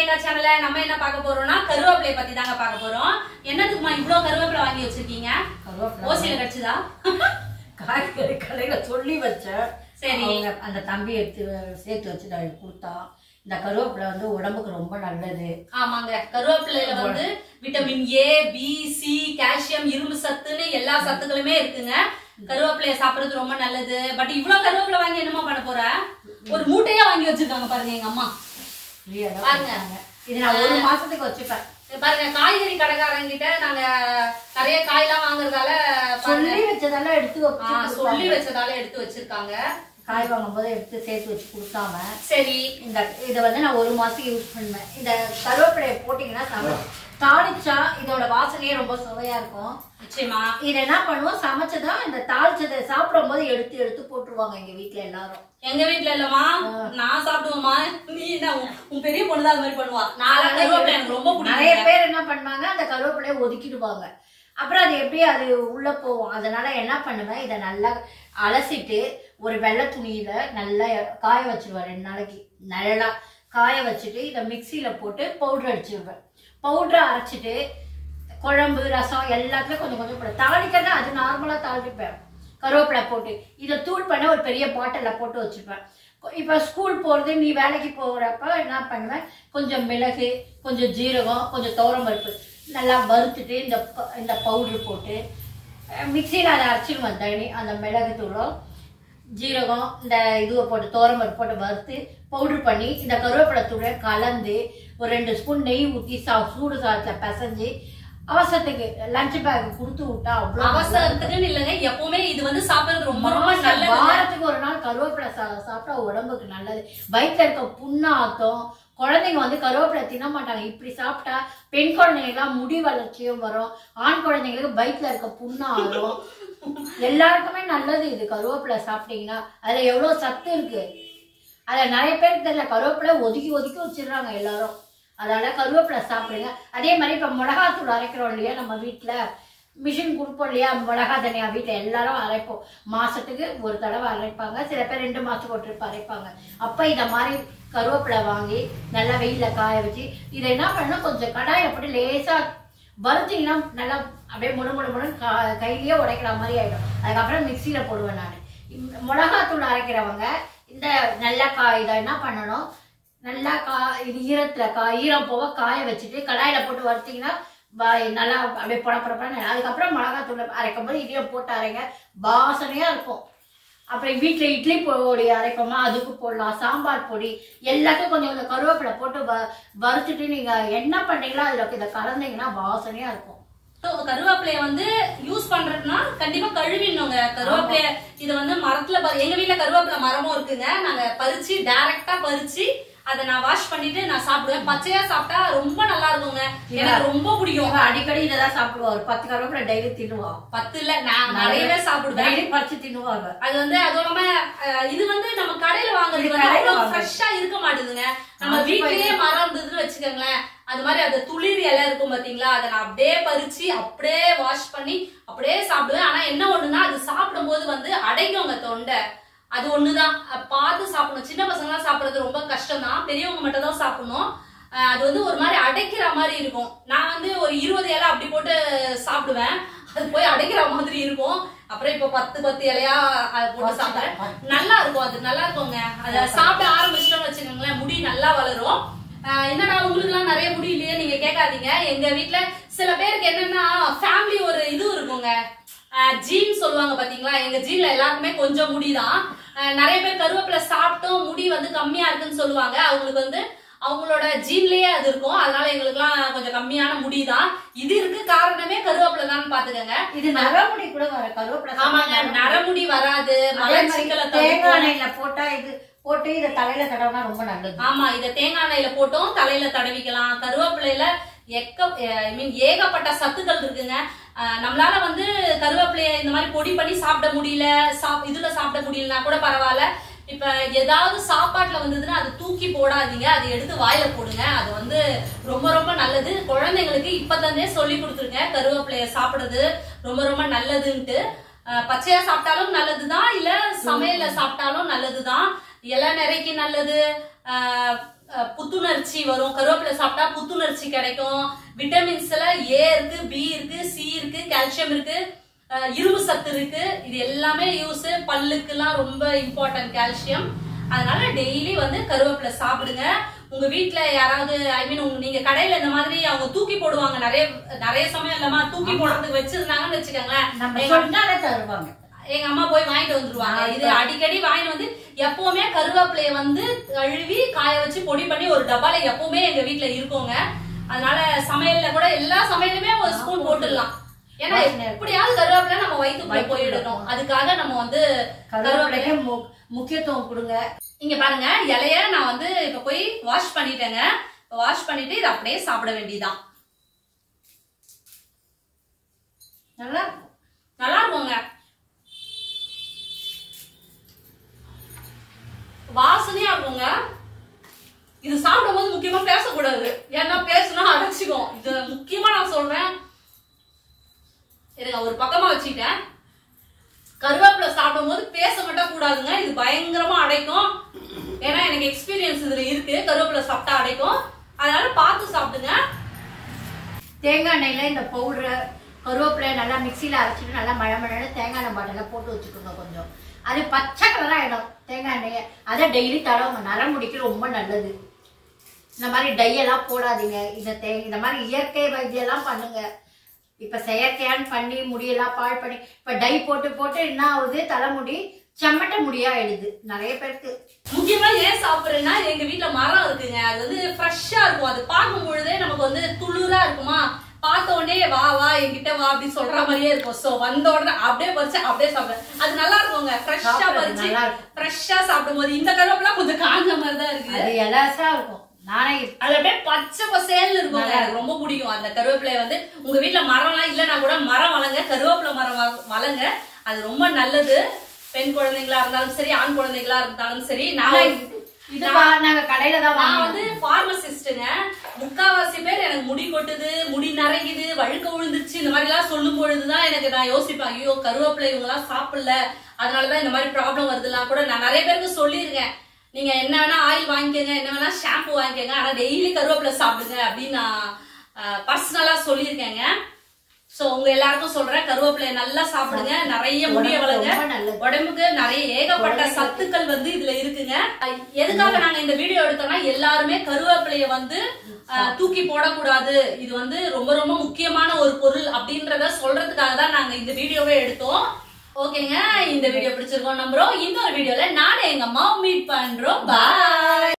ரேகா சேனல்ல நம்ம என்ன பார்க்க போறோம்னா கருவேப்பிலை பத்தி தாங்க பார்க்க போறோம் என்னதுக்குமா இவ்ளோ கருவேப்பிலை வாங்கி வச்சிருக்கீங்க கருவேப்பிலை ஓசியில கிடைச்சதா காய்கறி கடையில சொல்லி வச்சேன் சரி. அவங்க அந்த தம்பி எடுத்து சேர்த்து வச்சு நான் கொடுத்தா இந்த கருவேப்பிலை வந்து உடம்புக்கு ரொம்ப நல்லது ஆமாங்க கருவேப்பிலையில வந்து vitamin A B C calcium இரும்பு சத்துன்னு எல்லா சத்துக்களுமே இருக்குங்க கருவேப்பிலைய சாப்பிடுறது ரொம்ப நல்லது பட் இவ்ளோ கருவேப்பிலை வாங்கி என்னமா பண்ண போற ஒரு மூட்டையா வாங்கி வச்சிருக்காங்க பாருங்க எங்க அம்மா ஃப்ரீயா தான் பாருங்க. கொடுத்தாங்க. இது நான் ஒரு மாசத்துக்கு வச்சுப்பேன் இங்க பாருங்க காய்கறி கடைக்காரங்க கிட்ட நாங்க நிறைய காயெல்லாம் வாங்குறதால பாருங்க, சொல்லி வச்சதெல்லாம் எடுத்து ஆ, வச்சு சொல்லி கொடுத்தாங்க. வச்சதால எடுத்து வச்சிருக்காங்க காய் வாங்கும் போது எடுத்து சேர்த்து வச்சு கொடுத்தாங்க சரி இந்த இதை வந்து நான் ஒரு மாசத்துக்கு யூஸ் பண்ணுவேன் இந்த கருவேப்பிலையை போட்டீங்கன்னா சாப்பிடும் தாளிச்சா இதோட வாசனையே ரொம்ப சுவையா இருக்கும் நிச்சயமா இதை என்ன பண்ணுவோம் சமைச்சதா இந்த தாளிச்சதை சாப்பிடும் போது எடுத்து எடுத்து போட்டுருவாங்க எங்க வீட்ல எல்லாரும் எங்க வீட்ல இல்லம்மா நான் சாப்பிடுவேம்மா நீ என்ன உன் உன் பெரிய பொண்ணு தான் அது மாதிரி பண்ணுவா நான் கருவேப்பிலை எனக்கு ரொம்ப நிறைய பிடிக்கும் பேர் என்ன பண்ணுவாங்க அந்த கருவேப்பிலையை ஒதுக்கிடுவாங்க அப்புறம் அது எப்படி அது உள்ள போகும் அதனால என்ன பண்ணுவேன் இதை நல்லா அலசிட்டு ஒரு வெள்ளை துணியில நல்லா காய வச்சிருவேன் ரெண்டு நாளைக்கு நல்லா காய வச்சுட்டு இதை மிக்சியில போட்டு பவுடர் அடிச்சிருவேன் பவுடரை அரைச்சிட்டு குழம்பு ரசம் எல்லாத்துலயும் கொஞ்சம் கொஞ்சம் போட தாளிக்கிறதா அது நார்மலா தாளிப்பேன் கருவேப்பிலை போட்டு இதை தூள் பண்ண ஒரு பெரிய பாட்டில்ல போட்டு வச்சுப்பேன் இப்போ ஸ்கூல் போகிறது நீ வேலைக்கு போகிறப்ப என்ன பண்ணுவேன் கொஞ்சம் மிளகு கொஞ்சம் ஜீரகம் கொஞ்சம் துவரம் பருப்பு நல்லா வறுத்துட்டு இந்த ப- இந்த பவுடர் போட்டு மிக்சியில் அதை அரைச்சிடுவேன் தனி அந்த மிளகு தூளும் ஜீரகம் இந்த இதுவை போட்டு தோரம்பருப்பு போட்டு வறுத்து பவுடர் பண்ணி இந்த கருவேப்பிலை தூளை கலந்து ஒரு ரெண்டு ஸ்பூன் நெய் ஊற்றி சா சூடு சாதத்தில் பிசைஞ்சு அவசரத்துக்கு லஞ்ச் பேக் கொடுத்து விட்டா அவ்வளோ அவசரத்துக்குன்னு இல்லைங்க எப்பவுமே இது வந்து சாப்பிடுறது ரொம்ப ரொம்ப மாசம் நல்லது வாரத்துக்கு ஒரு நாள் கருவேப்பிலை சா- சாப்பிட்டா உடம்புக்கு நல்லது வயிற்றுல இருக்க புண்ணாத்தம் குழந்தைங்க வந்து கருவேப்பிலை தின்ன மாட்டாங்க இப்படி சாப்பிட்டா பெண் குழந்தைங்களுக்கு முடி வளர்ச்சியும் வரும் ஆண் குழந்தைங்களுக்கு வயிற்றுல இருக்க புண்ணாகும் எல்லாருக்குமே நல்லது இது கருவேப்பிலை சாப்பிட்டீங்கன்னா அதுல எவ்வளவு சத்து இருக்கு அதுல நிறைய பேருக்கு தெரியல கருவேப்பிலை ஒதுக்கி ஒதுக்கி வச்சிடுறாங்க எல்லாரும் அதனால கருவேப்பிலை சாப்பிடுங்க அதே மாதிரி இப்ப மிளகாத்தூள் அரைக்கிறோம் இல்லையா நம்ம வீட்டுல மிஷின் கொடுப்போம் இல்லையா மிளகா தனியா வீட்டுல எல்லாரும் அரைப்போம் மாசத்துக்கு ஒரு தடவை அரைப்பாங்க சில பேர் ரெண்டு மாசத்துக்கு ஒரு ட்ரிப் அரைப்பாங்க அப்ப இத மாதிரி கருவேப்பிலை வாங்கி நல்லா வெயில்ல காய வச்சு இதை என்ன பண்ணணும் கொஞ்சம் கடாயில போட்டு லேசா வறுத்தீங்கன்னா நல்லா அப்படியே முழு முழு முழு கையிலேயே உடைக்கிற மாதிரி ஆயிடும் அதுக்கப்புறம் மிக்சியில போடுவேன் நான் மிளகாத்தூள் அரைக்கிறவங்க இந்த நல்லா கா இதை என்ன பண்ணணும் நல்லா கா இது ஈரத்துல கா ஈரம் போக காய வச்சுட்டு கடாயில போட்டு வறுத்தீங்கன்னா வ- நல்லா அப்படியே புட புட புடன்னு அதுக்கப்புறம் மிளகாத்தூள் அரைக்கும் போது இதையும் போட்டு அரைங்க வாசனையா இருக்கும் அப்புறம் வீட்டில் இட்லி பொடி அரைப்போமா அதுக்கு போடலாம் சாம்பார் பொடி எல்லாத்தையும் கொஞ்சம் கொஞ்சம் கருவேப்பிலை போட்டு வ வறுத்துட்டு நீங்க என்ன பண்றீங்களோ அதுல இதை கலந்தீங்கன்னா வாசனையா இருக்கும் So, கருவேப்பிலைய வந்து யூஸ் பண்றதுன்னா கண்டிப்பா கழுவிடணுங்க கருவேப்பிலைய இது வந்து மரத்துல பறி- எங்க வீட்ல கருவேப்பிலை மரமும் இருக்குங்க நாங்க பறிச்சு டைரக்டா பறிச்சு அதை நான் வாஷ் பண்ணிட்டு நான் சாப்பிடுவேன் பச்சையா சாப்பிட்டா ரொம்ப நல்லா இருக்குங்க எனக்கு ரொம்ப பிடிக்கும் இவங்க அடிக்கடி இதை தான் சாப்பிடுவா ஒரு பத்து கருவேப்பிலை டெய்லி தின்னுவா பத்து இல்ல நான் நிறையவே சாப்பிடுவேன் டெய்லி பறிச்சு தின்னுவாங்க அது வந்து அதுவும் இல்லாம அஹ், இது வந்து நம்ம கடையில வாங்குறது இது வந்து கடையில அவ்வளவு வாங்குறது. ஃப்ரெஷ்ஷா இருக்க மாட்டேதுங்க நம்ம ஆமா, வீட்லயே மரம் இருந்ததுன்னு வச்சுக்கோங்களேன் அது மாதிரி அந்த துளிர் இலை இருக்கும் பாத்தீங்களா அதை நான் அப்படியே பறிச்சு அப்படியே வாஷ் பண்ணி அப்படியே சாப்பிடுவேன் ஆனா என்ன ஒண்ணுன்னா அது சாப்பிடும்போது வந்து அடைக்குங்க தொண்டை அது ஒண்ணுதான் அஹ், பார்த்து சாப்பிடணும் சின்ன பசங்க எல்லாம் சாப்பிடுறது ரொம்ப கஷ்டம் தான் பெரியவங்க மட்டும் தான் சாப்பிடணும் அஹ், அது வந்து ஒரு மாதிரி அடைக்கிற மாதிரி இருக்கும் நான் வந்து ஒரு இருபது இலை அப்படி போட்டு சாப்பிடுவேன் அது போய் அடைக்கிற மாதிரி இருக்கும் அப்புறம் இப்ப பத்து பத்து இலையா அதை போட்டு சாப்பிடுறேன் நல்லா இருக்கும் அது நல்லா இருக்குங்க அத சாப்பிட ஆரம்பிச்சிட்டோம்னு வச்சுக்கோங்களேன் முடி நல்லா வளரும் ஆஹ் என்னடா உங்களுக்கு எல்லாம் நிறைய முடி இல்லையே நீங்க கேட்காதீங்க எங்க வீட்ல சில பேருக்கு என்னன்னா ஃபேமிலி ஒரு இது இருக்குங்க ஜீன் சொல்லுவாங்க பாத்தீங்களா எங்க ஜீன்ல எல்லாருக்குமே கொஞ்சம் முடிதான் ஆஹ் நிறைய பேர் கருவேப்பிலை சாப்பிட்டும் முடி வந்து கம்மியா இருக்குன்னு சொல்லுவாங்க அவங்களுக்கு வந்து அவங்களோட ஜீன்லயே அது இருக்கும் அதனால எங்களுக்குலாம் கொஞ்சம் கம்மியான முடிதான் இது இருக்கு காரணமே கருவேப்பிலை தான் பாத்துக்கங்க இது நரமுடி கூட வர கருவேப்பிலை ஆமாங்க சாப்பிட்டா நரமுடி வராது அதே மாதிரி மலச்சிக்கலை தேங்காய் தவிர்க்கும். எண்ணெயில போட்டா இது போட்டு இதை தலையில தடவினா ரொம்ப நல்லது ஆமா இத தேங்காய் எண்ணெயில போட்டும் தலையில தடவிக்கலாம் கருவேப்பிலையில எக்க ஐ மீன் ஏகப்பட்ட சத்துக்கள் இருக்குங்க அஹ் நம்மளால வந்து கருவேப்பிலைய இந்த மாதிரி பொடி பண்ணி சாப்பிட முடியல சாப் இதுல சாப்பிட முடியலனா கூட பரவாயில்ல இப்ப ஏதாவது சாப்பாட்டுல வந்ததுன்னா அது தூக்கி போடாதீங்க அதை எடுத்து வாயில போடுங்க அது வந்து ரொம்ப ரொம்ப நல்லது குழந்தைங்களுக்கு இப்பதந்தே சொல்லி கொடுத்துருங்க கருவேப்பிலைய சாப்பிடுறது ரொம்ப ரொம்ப நல்லதுன்ட்டு அஹ் பச்சையா சாப்பிட்டாலும் நல்லதுதான் இல்ல சமையல்ல சாப்பிட்டாலும் நல்லதுதான் இலை நிறைக்கு நல்லது ஆஹ் அஹ் புத்துணர்ச்சி வரும் கருவேப்பிலை சாப்பிட்டா புத்துணர்ச்சி கிடைக்கும் விட்டமின்ஸ்ல ஏ இருக்கு பி இருக்கு சி இருக்கு கால்சியம் இருக்கு அஹ் இரும்பு சத்து இருக்கு இது எல்லாமே யூஸ் பல்லுக்குலாம் ரொம்ப இம்பார்ட்டன்ட் கால்சியம் அதனால டெய்லி வந்து கருவேப்பிலை சாப்பிடுங்க உங்க வீட்ல யாராவது ஐ மீன் உங்க நீங்க கடையில இந்த மாதிரி அவங்க தூக்கி போடுவாங்க நிறைய நிறைய சமயம் இல்லமா தூக்கி போடுறதுக்கு வச்சிருந்தாங்கன்னு வச்சுக்கோங்களேன் நம்ம எங்க சொன்னாலே தருவாங்க எங்க அம்மா போய் வாங்கிட்டு வந்துருவாங்க இது அடிக்கடி வாங்கிட்டு வந்து எப்பவுமே கருவேப்பிலைய வந்து கழுவி காய வச்சு பொடி பண்ணி ஒரு டப்பால எப்பவுமே எங்க வீட்ல இருக்குங்க அதனால சமையல்ல கூட எல்லா சமையலுமே ஒரு ஸ்பூன் போட்டுடலாம் ஏன்னா எப்படியாவது கருவேப்பிலை நம்ம வயிற்றுக்குள்ள போயிடணும் அதுக்காக நம்ம வந்து கருவேப்பிலை கருவேப்பிலைக்கு மு- முக்கியத்துவம் கொடுங்க இங்க பாருங்க இலைய நான் வந்து இப்ப போய் வாஷ் பண்ணிட்டேங்க வாஷ் பண்ணிட்டு இதை அப்படியே சாப்பிட வேண்டியதுதான் நல்லா இருக்கும் நல்லா இருக்குங்க வாசனையா இருக்குங்க இது சாப்பிடும்போது முக்கியமா பேசக்கூடாது ஏன்னா பேசுனா அடைச்சிக்கும் இது முக்கியமா நான் சொல்றேன் இருங்க ஒரு பக்கமா வச்சுக்கிட்டேன் கருவேப்பிலை சாப்பிடும்போது பேச மட்டும் கூடாதுங்க இது பயங்கரமா அடைக்கும் ஏன்னா எனக்கு எக்ஸ்பீரியன்ஸ் இதுல இருக்கு கருவேப்பிலை சாப்பிட்டா அடைக்கும் அதனால பார்த்து சாப்பிடுங்க தேங்காய் எண்ணெயில இந்த பவுடரை கருவேப்பிலை நல்லா மிக்சியில் அரைச்சிட்டு நல்லா மழை மழைன்னு தேங்காய் எண்ணெய் பாட்டில் போட்டு வச்சுக்கோங்க கொஞ்சம் அது பச்சை கலராக ஆகிடும் தேங்காய் எண்ணெயை அதை டெய்லி தடவுங்க நரமுடிக்கு ரொம்ப நல்லது இந்த மாதிரி டையெல்லாம் போடாதீங்க இந்த தே இந்த மாதிரி இயற்கை வைத்தியெல்லாம் பண்ணுங்க இப்போ செயற்கையான்னு பண்ணி முடியெல்லாம் பாழ் பண்ணி இப்போ டை போட்டு போட்டு என்ன ஆகுது தலைமுடி செம்மட்ட முடியா ஆயிடுது நிறைய பேருக்கு முக்கியமா ஏன் சாப்பிடுறேன்னா எங்க வீட்ல மரம் இருக்குங்க அது வந்து ஃப்ரெஷ்ஷா இருக்கும் அது பார்க்கும் பொழுதே நமக்கு வந்து துளிரா இருக்குமா பார்த்த உடனே வா வா என்கிட்ட வா அப்படின்னு சொல்ற மாதிரியே இருக்கும் சோ வந்த உடனே அப்படியே பறிச்சு அப்படியே சாப்பிடுறேன் அது நல்லா இருக்குங்க ஃப்ரெஷ்ஷா சாப்பிடுறது பறிச்சு நல்லா இருக்கும். ஃப்ரெஷ்ஷா சாப்பிடும்போது இந்த கருவேப்பிலாம் கொஞ்சம் காஞ்ச மாதிரி தான் இருக்கு அது எலாசா இருக்கும் நானே அது அப்படியே பச்சை பசேல்னு இருக்குங்க எனக்கு ரொம்ப பிடிக்கும் அந்த கருவேப்பிலைய வந்து உங்க வீட்ல மரம்லாம் இல்லைன்னா கூட மரம் வளங்க கருவேப்பிலை மரம் வ- வளங்க அது ரொம்ப நல்லது பெண் குழந்தைங்களா இருந்தாலும் சரி ஆண் குழந்தைங்களா இருந்தாலும் சரி நான் இது பா- நாங்க கடையில தான் நான் வாங்குவோம் வந்து பார்மசிஸ்டுங்க முக்காவாசி பேர் எனக்கு முடி கொட்டுது முடி நரைக்குது வழுக்க விழுந்துருச்சு இந்த மாதிரி எல்லாம் சொல்லும் பொழுதுதான் எனக்கு நான் யோசிப்பேன் ஐயோ கருவேப்பிலை இவங்க எல்லாம் சாப்பிடல அதனாலதான் இந்த மாதிரி ப்ராப்ளம் வருதுலாம் கூட நான் நிறைய பேருக்கு சொல்லியிருக்கேன் நீங்க என்ன வேணா ஆயில் வாங்கிக்கோங்க என்ன வேணா ஷாம்பு வாங்கிக்கோங்க ஆனா டெய்லி கருவேப்பிலை சாப்பிடுங்க அப்படின்னு நான் பர்சனலா சொல்லியிருக்கேங்க சோ உங்க எல்லாருக்கும் சொல்றேன் கருவேப்பிலையை நல்லா சாப்பிடுங்க நிறைய முடிய வளங்க ரொம்ப நல்லது உடம்புக்கு நிறைய ஏகப்பட்ட சத்துக்கள் வந்து இதுல இருக்குங்க அஹ் எதுக்காக நாங்க இந்த வீடியோ எடுத்தோம்னா எல்லாருமே கருவேப்பிலைய வந்து அஹ், தூக்கி போடக்கூடாது இது வந்து ரொம்ப ரொம்ப முக்கியமான ஒரு பொருள் அப்படின்றத சொல்றதுக்காக தான் நாங்க இந்த வீடியோவே எடுத்தோம் ஓகேங்க இந்த வீடியோ பிடிச்சிருக்கோம் நம்புறோம் இன்னொரு வீடியோல நானே எங்க அம்மாவை மீட் பண்றோம் பாய்